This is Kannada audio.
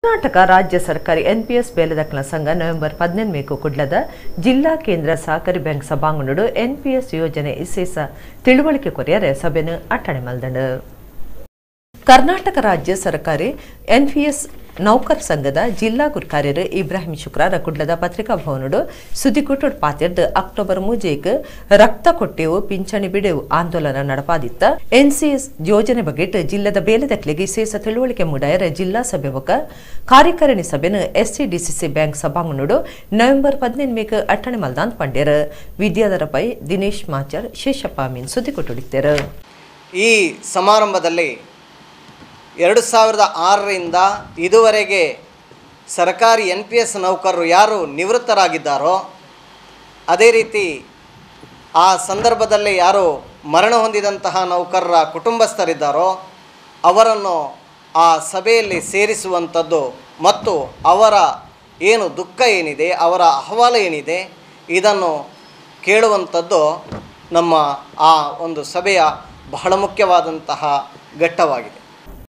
ಕರ್ನಾಟಕ ರಾಜ್ಯ ಸರ್ಕಾರಿ ಎನ್ಪಿಎಸ್ ಬೇಲದಕ್ಕಲ ಸಂಘ ನವೆಂಬರ್ ಪದಿನೆಂಟು ಕುಡ್ಲದ ಜಿಲ್ಲಾ ಕೇಂದ್ರ ಸಹಕಾರಿ ಬ್ಯಾಂಕ್ ಸಭಾಂಗಣಡು ಎನ್ಪಿಎಸ್ ಯೋಜನೆ ವಿಶೇಷ ತಿಳುವಳಿಕೆ ಕೊರಿಯರೆ ಸಭೆನು ಅಟ್ಟಣೆ ಮಲ್ದಂಡು ಕರ್ನಾಟಕ ರಾಜ್ಯ ಸರ್ಕಾರಿ ಎನ್ಪಿಎಸ್ ನೌಕರ್ ಸಂಘದ ಜಿಲ್ಲಾ ಗುರ್ಕಾರ್ಯರು ಇಬ್ರಾಹಿಂ ಶುಕ್ರಾರ ಕುಡ್ಲದ ಪತ್ರಿಕಾ ಭವನಡು ಸುದ್ದಿಗುಟ್ಟು ಪಾತಿರ್ದು ಅಕ್ಟೋಬರ್ ಮೂಜೇಕ್ ರಕ್ತ ಕೊಟ್ಟೆವು ಪಿಂಚಣಿ ಬಿಡೆವು ಆಂದೋಲನ ನಡಪಾದಿತ್ತ ಎನ್ಸಿಎಸ್ ಯೋಜನೆ ಬಗೆಟ್ ಜಿಲ್ಲದ ಬೇಲದಕ್ಲೆಗೆ ವಿಶೇಷ ತಿಳುವಳಿಕೆ ಮೂಡಾಯರ ಜಿಲ್ಲಾ ಸಭೆ ಬೊಕ ಕಾರ್ಯಕಾರಿಣಿ ಸಭೆನು ಎಸ್ಸಿಡಿಸಿಸಿ ಬ್ಯಾಂಕ್ ಸಭಾಂಗಣಡು ನವೆಂಬರ್ ಪದಿನೆಂಟು ಅಟ್ಟಣೆ ಮಲ್ದಾನ್ ಪಂಡ್ಯರ ವಿದ್ಯಾಧರ ಪೈ ದಿನೇಶ್ ಮಾಚರ್ ಶೇಷಪ್ಪ ಮೀನ್ ಸುದ್ದಿಗುಟ್ಟು ಈ ಸಮಾರಂಭದಲ್ಲಿ ಎರಡು ಸಾವಿರದ ಆರರಿಂದ ಇದುವರೆಗೆ ಸರ್ಕಾರಿ ಎನ್ ಪಿ ಎಸ್ ನೌಕರರು ಯಾರು ನಿವೃತ್ತರಾಗಿದ್ದಾರೋ ಅದೇ ರೀತಿ ಆ ಸಂದರ್ಭದಲ್ಲಿ ಯಾರು ಮರಣ ಹೊಂದಿದಂತಹ ನೌಕರರ ಕುಟುಂಬಸ್ಥರಿದ್ದಾರೋ ಅವರನ್ನು ಆ ಸಭೆಯಲ್ಲಿ ಸೇರಿಸುವಂಥದ್ದು ಮತ್ತು ಅವರ ಏನು ದುಃಖ ಏನಿದೆ ಅವರ ಅಹವಾಲು ಏನಿದೆ ಇದನ್ನು ಕೇಳುವಂಥದ್ದು ನಮ್ಮ ಆ ಒಂದು ಸಭೆಯ ಬಹಳ ಮುಖ್ಯವಾದಂತಹ ಘಟ್ಟವಾಗಿದೆ